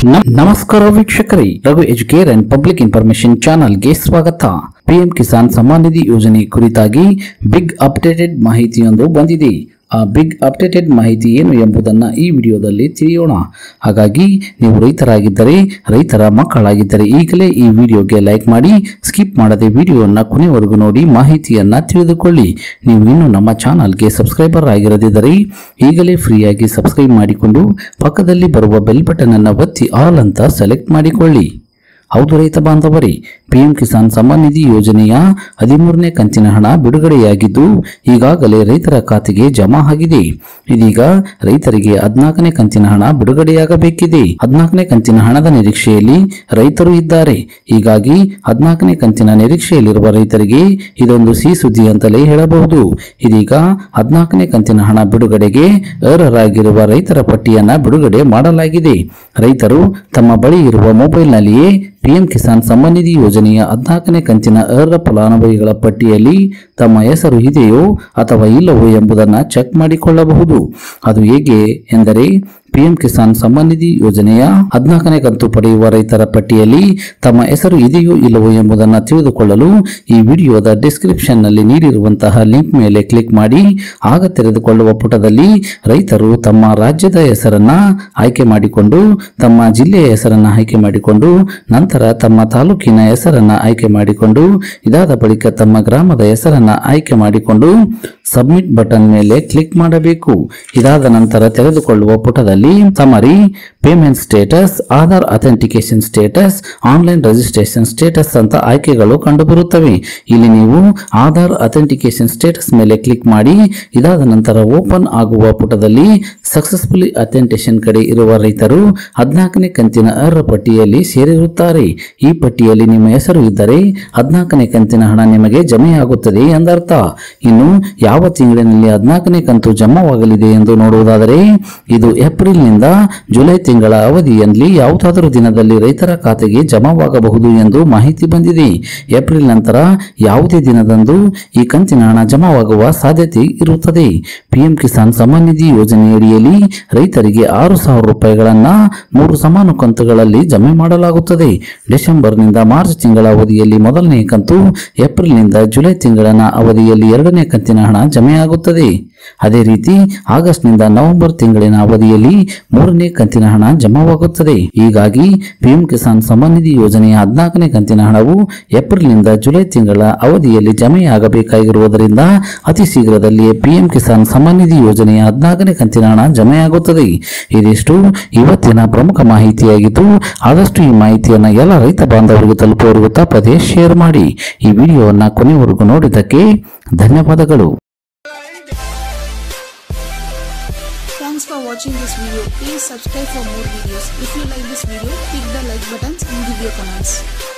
ನ- ನಮಸ್ಕಾರ ವೀಕ್ಷಕರೇ Raghu educare and public information ಚಾನಲ್ಗೆ ಸ್ವಾಗತ ಪಿಎಂ ಕಿಸಾನ್ ಸಮ್ಮಾನ್ ನಿಧಿ ಯೋಜನೆ ಕುರಿತಾಗಿ ಬಿಗ್ ಅಪ್ಡೇಟೆಡ್ ಮಾಹಿತಿಯೊಂದು ಬಂದಿದೆ ಆ ಬಿಗ್ ಅಪ್ಡೇಟೆಡ್ ಮಾಹಿತಿ ಏನು ಎಂಬುದನ್ನ ಈ ವಿಡಿಯೋದಲ್ಲಿ ತಿಳಿಯೋಣ ಹಾಗಾಗಿ ನೀವು ರೈತರಾಗಿದ್ದರೆ ರೈತರ ಮಕ್ಕಳಾಗಿದ್ದರೆ ಈಗಲೇ ಈ ವಿಡಿಯೋಗೆ ಲೈಕ್ ಮಾಡಿ ಸ್ಕಿಪ್ ಮಾಡದೆ ವಿಡಿಯೋನ ಕೊನೆವರೆಗೂ ನೋಡಿ ಮಾಹಿತಿಯನ್ನ ತಿಳಿದುಕೊಳ್ಳಿ ನೀವು ಇನ್ನು ನಮ್ಮ ಚಾನಲ್ಗೆ ಸಬ್ಸ್ಕ್ರೈಬರ್ ಆಗಿರದಿದ್ದರೆ ಈಗಲೇ ಫ್ರೀಯಾಗಿ ಸಬ್ಸ್ಕ್ರೈಬ್ ಮಾಡಿಕೊಂಡು ಪಕ್ಕದಲ್ಲಿ ಬರುವ ಬೆಲ್ ಬಟನ್ ಅನ್ನು ಒತ್ತಿ ಆಲ್ ಅಂತ ಸೆಲೆಕ್ಟ್ ಮಾಡಿಕೊಳ್ಳಿ ಹೌದು ರೈತ ಬಾಂಧವರೇ ಪಿಎಂ ಕಿಸಾನ್ ಸಮ್ಮಾನ್ ನಿಧಿ ಯೋಜನೆಯ ಹದಿಮೂರನೇ ಕಂತಿನ ಹಣ ಬಿಡುಗಡೆಯಾಗಿದ್ದು ಈಗಾಗಲೇ ರೈತರ ಖಾತೆಗೆ ಜಮಾ ಆಗಿದೆ ಇದೀಗ ರೈತರಿಗೆ ಹದಿನಾಲ್ಕನೇ ಕಂತಿನ ಹಣ ಬಿಡುಗಡೆಯಾಗಬೇಕಿದೆ ಹದಿನಾಲ್ಕನೇ ಕಂತಿನ ಹಣದ ನಿರೀಕ್ಷೆಯಲ್ಲಿ ರೈತರು ಇದ್ದಾರೆ ಹೀಗಾಗಿ ಹದಿನಾಲ್ಕನೇ ಕಂತಿನ ನಿರೀಕ್ಷೆಯಲ್ಲಿರುವ ರೈತರಿಗೆ ಇದೊಂದು ಸಿಹಿ ಸುದ್ದಿ ಅಂತಲೇ ಹೇಳಬಹುದು ಇದೀಗ ಹದಿನಾಲ್ಕನೇ ಕಂತಿನ ಹಣ ಬಿಡುಗಡೆಗೆ ಅರ್ಹರಾಗಿರುವ ರೈತರ ಪಟ್ಟಿಯನ್ನ ಬಿಡುಗಡೆ ಮಾಡಲಾಗಿದೆ ರೈತರು ತಮ್ಮ ಬಳಿ ಇರುವ ಮೊಬೈಲ್ನಲ್ಲಿಯೇ ಪಿಎಂ ಕಿಸಾನ್ ಸಮ್ಮಾನ್ ನಿಧಿ ಯೋಜನೆಯ ಹದಿನಾಲ್ಕನೇ ಕಂತಿನ ಅರ್ಹ ಫಲಾನುಭವಿಗಳ ಪಟ್ಟಿಯಲ್ಲಿ ತಮ್ಮ ಹೆಸರು ಇದೆಯೋ ಅಥವಾ ಇಲ್ಲವೋ ಎಂಬುದನ್ನು ಚೆಕ್ ಮಾಡಿಕೊಳ್ಳಬಹುದು ಅದು ಹೇಗೆ ಎಂದರೆ ಪಿಎಂ ಕಿಸಾನ್ ಸಮ್ಮಾನ್ ನಿಧಿ ಯೋಜನೆಯ ಹದಿನಾಲ್ಕನೇ ಕಂತು ಪಡೆಯುವ ರೈತರ ಪಟ್ಟಿಯಲ್ಲಿ ತಮ್ಮ ಹೆಸರು ಇದೆಯೋ ಇಲ್ಲವೋ ಎಂಬುದನ್ನು ತಿಳಿದುಕೊಳ್ಳಲು ಈ ವಿಡಿಯೋದ ಡಿಸ್ಕ್ರಿಪ್ಷನ್ ನಲ್ಲಿ ನೀಡಿರುವಂತಹ ಲಿಂಕ್ ಮೇಲೆ ಕ್ಲಿಕ್ ಮಾಡಿ ಆಗ ತೆರೆದುಕೊಳ್ಳುವ ಪುಟದಲ್ಲಿ ರೈತರು ತಮ್ಮ ರಾಜ್ಯದ ಹೆಸರನ್ನ ಆಯ್ಕೆ ಮಾಡಿಕೊಂಡು ತಮ್ಮ ಜಿಲ್ಲೆಯ ಹೆಸರನ್ನ ಆಯ್ಕೆ ಮಾಡಿಕೊಂಡು ನಂತರ ತಮ್ಮ ತಾಲೂಕಿನ ಹೆಸರನ್ನ ಆಯ್ಕೆ ಮಾಡಿಕೊಂಡು ಇದಾದ ಬಳಿಕ ತಮ್ಮ ಗ್ರಾಮದ ಹೆಸರನ್ನ ಆಯ್ಕೆ ಮಾಡಿಕೊಂಡು ಸಬ್ಮಿಟ್ ಬಟನ್ ಮೇಲೆ ಕ್ಲಿಕ್ ಮಾಡಬೇಕು ಇದಾದ ನಂತರ ತೆರೆದುಕೊಳ್ಳುವ ಪುಟದಲ್ಲಿ summary payment status Aadhaar authentication status online registration status ಅಂತ ಆಯ್ಕೆಗಳು ಕಂಡುಬರುತ್ತವೆ ಇಲ್ಲಿ ನೀವು ಆಧಾರ್ ಅಥೆಂಟಿಕೇಶನ್ ಸ್ಟೇಟಸ್ ಮೇಲೆ ಕ್ಲಿಕ್ ಮಾಡಿ ಇದಾದ ನಂತರ ಓಪನ್ ಆಗುವ ಪುಟದಲ್ಲಿ ಸಕ್ಸಸ್ಫುಲಿ ಅಥೆಂಟೇಷನ್ ಕಡೆ ಇರುವ ರೈತರು ಹದಿನಾಲ್ಕನೇ ಕಂತಿನ ಅರ್ಹ ಪಟ್ಟಿಯಲ್ಲಿ ಸೇರಿರುತ್ತಾರೆ ಈ ಪಟ್ಟಿಯಲ್ಲಿ ನಿಮ್ಮ ಹೆಸರು ಇದ್ದರೆ ಹದಿನಾಲ್ಕನೇ ಕಂತಿನ ಹಣ ನಿಮಗೆ ಜಮೆಯಾಗುತ್ತದೆ ಎಂದರ್ಥ ಇನ್ನು ಯಾವ ತಿಂಗಳಿನಲ್ಲಿ ಹದಿನಾಲ್ಕನೇ ಕಂತು ಜಮಾವಾಗಲಿದೆ ಎಂದು ನೋಡುವುದಾದರೆ ಇದು ಏಪ್ರಿಲ್ನಿಂದ ಜುಲೈ ತಿಂಗಳ ಅವಧಿಯಲ್ಲಿ ಯಾವುದಾದರೂ ದಿನದಲ್ಲಿ ರೈತರ ಖಾತೆಗೆ ಜಮಾವಾಗಬಹುದು ಎಂದು ಮಾಹಿತಿ ಬಂದಿದೆ ಏಪ್ರಿಲ್ ನಂತರ ಯಾವುದೇ ದಿನದಂದು ಈ ಕಂತಿನ ಹಣ ಜಮಾವಾಗುವ ಸಾಧ್ಯತೆ ಇರುತ್ತದೆ ಪಿಎಂ ಕಿಸಾನ್ ಸಮ್ಮಾನ್ ನಿಧಿ ಯೋಜನೆಯಡಿಯಲ್ಲಿ ರೈತರಿಗೆ ಆರು ಸಾವಿರ ರೂಪಾಯಿಗಳನ್ನ ಮೂರು ಸಮಾನ ಕಂತುಗಳಲ್ಲಿ ಜಮೆ ಮಾಡಲಾಗುತ್ತದೆ ಡಿಸೆಂಬರ್ನಿಂದ ಮಾರ್ಚ್ ತಿಂಗಳ ಅವಧಿಯಲ್ಲಿ ಮೊದಲನೇ ಕಂತು ಏಪ್ರಿಲ್ನಿಂದ ಜುಲೈ ತಿಂಗಳ ಅವಧಿಯಲ್ಲಿ ಎರಡನೇ ಕಂತಿನ ಹಣ ಜಮೆಯಾಗುತ್ತದೆ ಅದೇ ರೀತಿ ಆಗಸ್ಟ್ನಿಂದ ನವೆಂಬರ್ ತಿಂಗಳಿನ ಅವಧಿಯಲ್ಲಿ ಮೂರನೇ ಕಂತಿನ ಹಣ ಜಮಾವಾಗುತ್ತದೆ ಹೀಗಾಗಿ ಪಿಎಂ ಕಿಸಾನ್ ಸಮ್ಮಾನ್ ನಿಧಿ ಯೋಜನೆಯ ಹದಿನಾಲ್ಕನೇ ಕಂತಿನ ಹಣವು ಏಪ್ರಿಲ್ನಿಂದ ಜುಲೈ ತಿಂಗಳ ಅವಧಿಯಲ್ಲಿ ಜಮೆಯಾಗಬೇಕಾಗಿರುವುದರಿಂದ ಅತಿ ಶೀಘ್ರದಲ್ಲಿಯೇ ಪಿಎಂ ಕಿಸಾನ್ ಸಮ್ಮಾನ್ ನಿಧಿ ಯೋಜನೆಯ ಹದಿನಾಲ್ಕನೇ ಕಂತಿನ ಹಣ ಜಮೆಯಾಗುತ್ತದೆ ಇದಿಷ್ಟು ಇವತ್ತಿನ ಪ್ರಮುಖ ಮಾಹಿತಿಯಾಗಿದ್ದು ಆದಷ್ಟು ಈ ಮಾಹಿತಿಯನ್ನು ಎಲ್ಲ ರೈತ ಬಾಂಧವರಿಗೂ ತಲುಪುವವರೆಗೂ ತಪ್ಪದೆ ಶೇರ್ ಮಾಡಿ ಈ ವಿಡಿಯೋವನ್ನು ಕೊನೆವರೆಗೂ ನೋಡಿದ್ದಕ್ಕೆ ಧನ್ಯವಾದಗಳು Thanks for watching this video. Please subscribe for more videos. If you like this video, click the like buttons and give your comments.